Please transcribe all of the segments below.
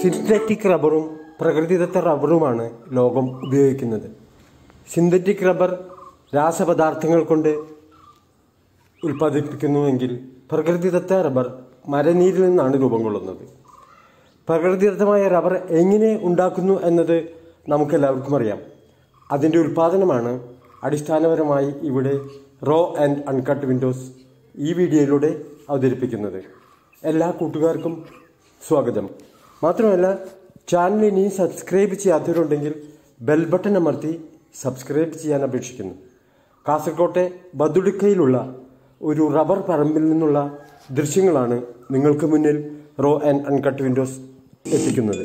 synthetic റബ്ബറും പ്രകൃതിദത്ത റബ്ബറുമാണ് ലോകം ഉപയോഗിക്കുന്നത് സിന്തറ്റിക് റബ്ബർ രാസപദാർത്ഥങ്ങൾ കൊണ്ട് ഉൽപ്പാദിപ്പിക്കുന്നുവെങ്കിൽ പ്രകൃതിദത്ത റബ്ബർ മരനീരിൽ നിന്നാണ് രൂപം കൊള്ളുന്നത് പ്രകൃതിദത്തമായ റബ്ബർ എങ്ങനെ ഉണ്ടാക്കുന്നു എന്നത് നമുക്കെല്ലാവർക്കും അറിയാം അതിൻ്റെ ഉൽപ്പാദനമാണ് അടിസ്ഥാനപരമായി ഇവിടെ റോ ആൻഡ് അൺകട്ട് വിൻഡോസ് ഈ വീഡിയോയിലൂടെ അവതരിപ്പിക്കുന്നത് എല്ലാ കൂട്ടുകാർക്കും സ്വാഗതം മാത്രമല്ല ചാനൽ ഇനി സബ്സ്ക്രൈബ് ചെയ്യാത്തവരുണ്ടെങ്കിൽ ബെൽ ബട്ടൺ അമർത്തി സബ്സ്ക്രൈബ് ചെയ്യാൻ അപേക്ഷിക്കുന്നു കാസർകോട്ടെ ബദുടുക്കയിലുള്ള ഒരു റബ്ബർ പറമ്പിൽ നിന്നുള്ള ദൃശ്യങ്ങളാണ് നിങ്ങൾക്ക് മുന്നിൽ റോ ആൻഡ് അൺകട്ട് വിൻഡോസ് എത്തിക്കുന്നത്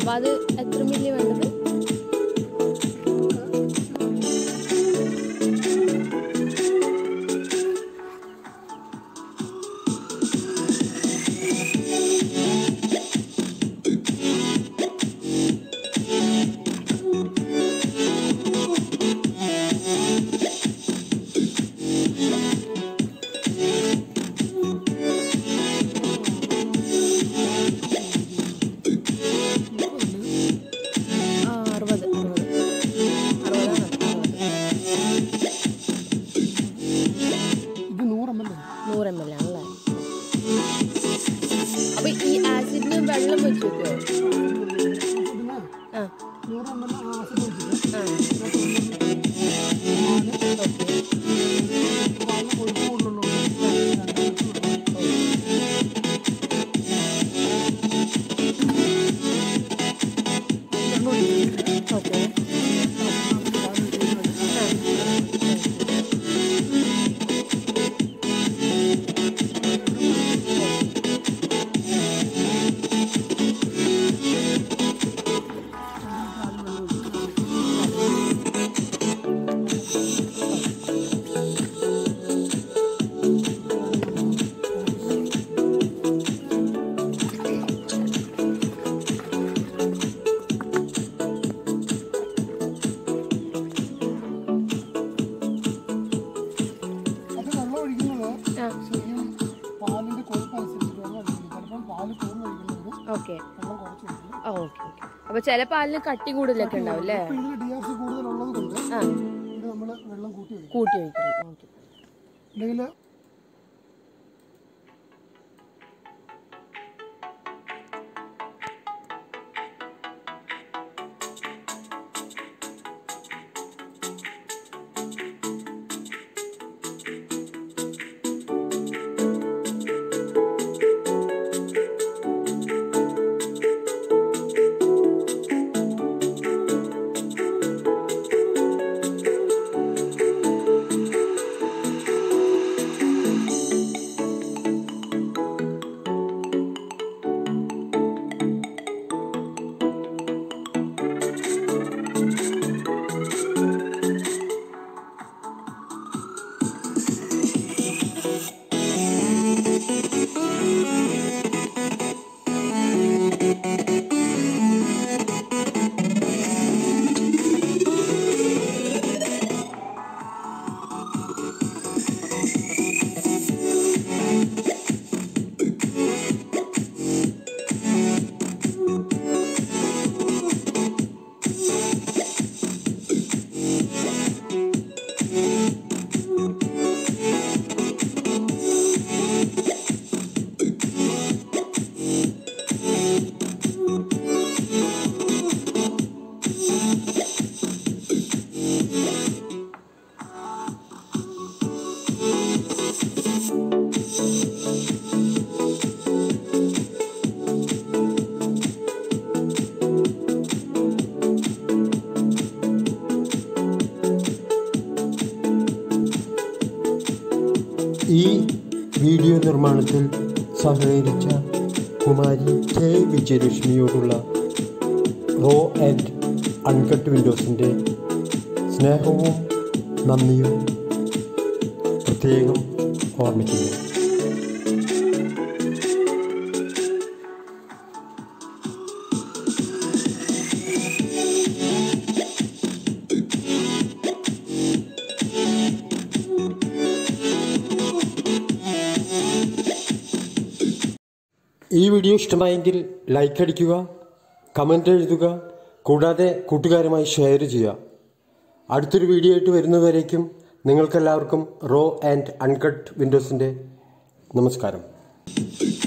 അപ്പൊ അത് എത്ര മില്ലി വേണ്ടത് ആ അറുപത് അറുപത് അറുപതാണ് അറുപത് ഇത് നൂറ് എം എൽ നൂറ് എം എൽ ആണല്ലേ അപ്പൊ ഈ ആസിഡിന് വെള്ളം വെച്ച് വെക്കുമോ പിന്നെ ആ നൂറ് എം എൽ ആസിഡ് ഒഴിച്ചിട്ട് ആ പാലിന് കൊഴുപ്പ് കൂടുതലുള്ളൂ ഓക്കെ അത് വെള്ളം ഒഴിക്കുന്നത് ആ ശരിക്കും പാലിന്റെ കൊഴുപ്പ് അനുസരിച്ചിട്ട് വെള്ളം ഒഴിക്കുന്നത് ചിലപ്പം പാല് കൂടുതൽ ഒഴിക്കുന്നത് ഓക്കെ വെള്ളം കുറച്ച് ഒഴിക്കും ആ ഓക്കെ ഓക്കെ അപ്പൊ ചില പാലിന് കട്ടി കൂടുതലൊക്കെ ഉണ്ടാവും അല്ലേ ഇപ്പൊ ഇതിൽ ഡി ആർ സി കൂടുതലുള്ളത് കൊണ്ട് ആ ഇത് നമ്മൾ വെള്ളം കൂട്ടി ഒഴിക്കും കൂട്ടി ഒഴിക്കണം ഓക്കെ അല്ലെങ്കിൽ ഈ വീഡിയോ നിർമ്മാണത്തിൽ സഹകരിച്ച കുമാരി കെ വിജയലക്ഷ്മിയോടുള്ള റോ ആൻഡ് അൺകട്ട് വിൻഡോസിൻ്റെ സ്നേഹവും നന്ദിയും പ്രത്യേകം ഓർമ്മിക്കുന്നു ഈ വീഡിയോ ഇഷ്ടമായെങ്കിൽ ലൈക്ക് അടിക്കുക കമൻ്റ് എഴുതുക കൂടാതെ കൂട്ടുകാരുമായി ഷെയർ ചെയ്യുക അടുത്തൊരു വീഡിയോ ആയിട്ട് വരുന്നതുവരേക്കും നിങ്ങൾക്കെല്ലാവർക്കും റോ ആൻഡ് അൺകട്ട് വിൻഡോസിൻ്റെ നമസ്കാരം